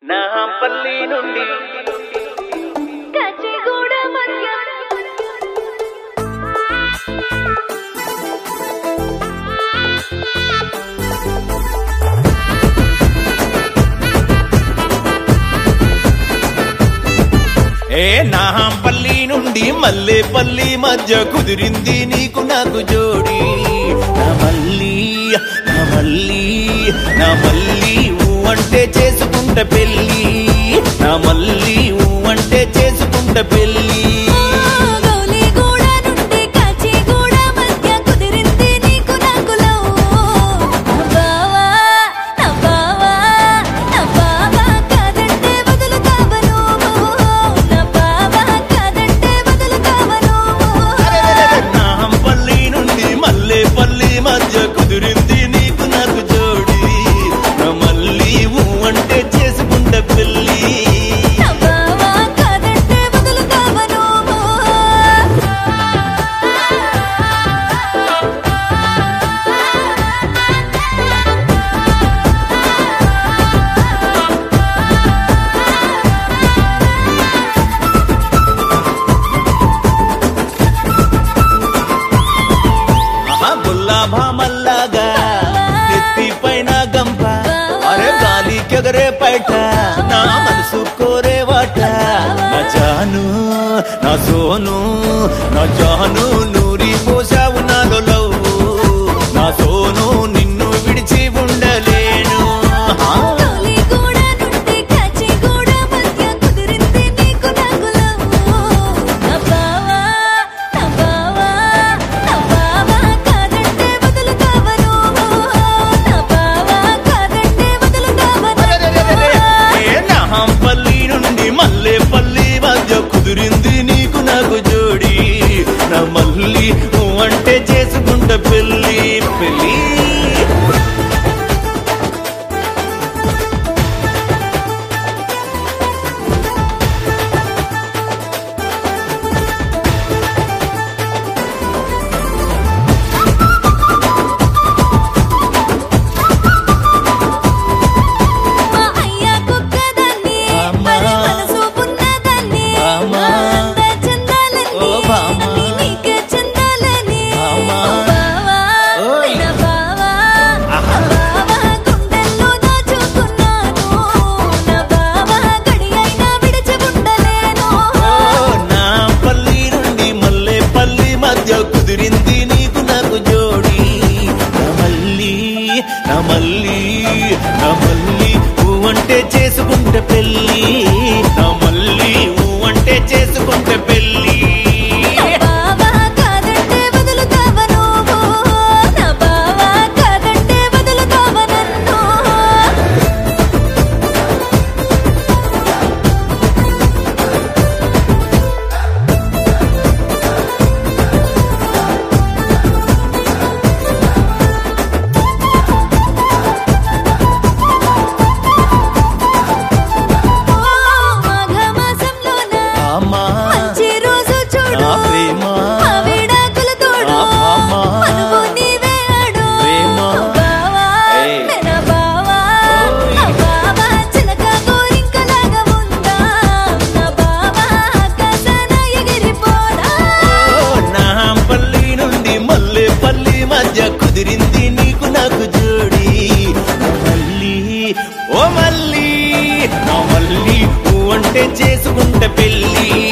నాంపల్లి నుండి కచ్చిగూడ మధ్య ఏ నాంపల్లి నుండి మల్లేపల్లి మధ్య కుదిరింది నీకు నాకు జోడి నా మల్లి నా మల్లి నా మల్లి ఊ అంటే చేసుకుంట పెళ్ళి నా మల్లి ఊ అంటే చేసుకుంట పెళ్ళి గౌలిగూడ నుండి కచ్చిగూడ మధ్య కుదిరింది నీకు నాకు లవ్ బావా నా బావా నా బావా కాదంటే వదులుతావా నువ్వు నా బావా కాదంటే వదులుతావా నువ్వు నాంపల్లి నుండి మల్లేపల్లి మధ్య కుదిరింది నీకు నాకు జోడి నా మల్లి ఊ అంటే చేసుకుంట పెళ్ళి నా బావా కాదంటే వదులుతావా నువ్వు ఆహా గుల్లాభా మల్లాగా నెత్తి పైన గంప అరే గాలికెగరే పైట నా మనసు కోరే వాట నా జాను నా సోను నా జాను నూరి పోసావు నాలో లవ్వు. నా సోను నిన్ను విడిచి ఉండలేను ఆహా. గౌలిగూడ నుండి కచ్చిగూడ మధ్య కుదిరింది నీకు నాకు లవ్ నా బావా నా బావా నా బావా కాదంటే వదులుతావా నువ్వు నా బావా కాదంటే వదులుతావా నువ్వు ఏ నాంపల్లి నుండి మల్లేపల్లి మధ్య కుదిరింది నీకు నాకు జోడి నా మల్లి నువ్వు అంటే చేసుకుంట పెళ్ళి పెళ్ళి మా అయ్య కుక్కదాన్ని అమ్మా. మరి మనసు పున్నదాన్ని అమ్మా. అంద చందాలని ఓ బామ్మ. అన్నీ నీకే చందాలని అమ్మా. ఓ బావా ఓయ్. నా బావా ఆహా. నా బావా గుండెల్లో దాచుకున్నాను నా బావా గడి అయినా విడిచి ఉండలేను ఓ నాంపల్లి నుండి మల్లేపల్లి మధ్య కుదిరింది నీకు నాకు జోడి నా మల్లి నా మల్లి నా మల్లి ఊ అంటే చేసుకుంటే పెళ్ళి నా మల్లి ఊ అంటే చేసుకుంటే పెళ్ళి నా బావా కాదంటే వదులుతావా నువ్వు నా బావా కాదంటే వదులుతావా నన్ను మాఘమాసంలోన అమ్మా మంచి రోజు చూడు నా ప్రేమ మా విడాకుల తోడు నా బామ్మ. మనువు నీవే ఆడు ప్రేమ. బావా ఏయ్. నా బావా ఓయ్. నా బావా చిలక గోరింకలాగా ఉందా నా బావా ఆకాశాన ఎగిరిపోదా ఓ నాంపల్లి నుండి మల్లేపల్లి మధ్య కుదిరింది నీకు నాకు జోడి నా మల్లి ఓ మల్లి నా మల్లి ఊ అంటే చేసుకుంటే పెళ్ళి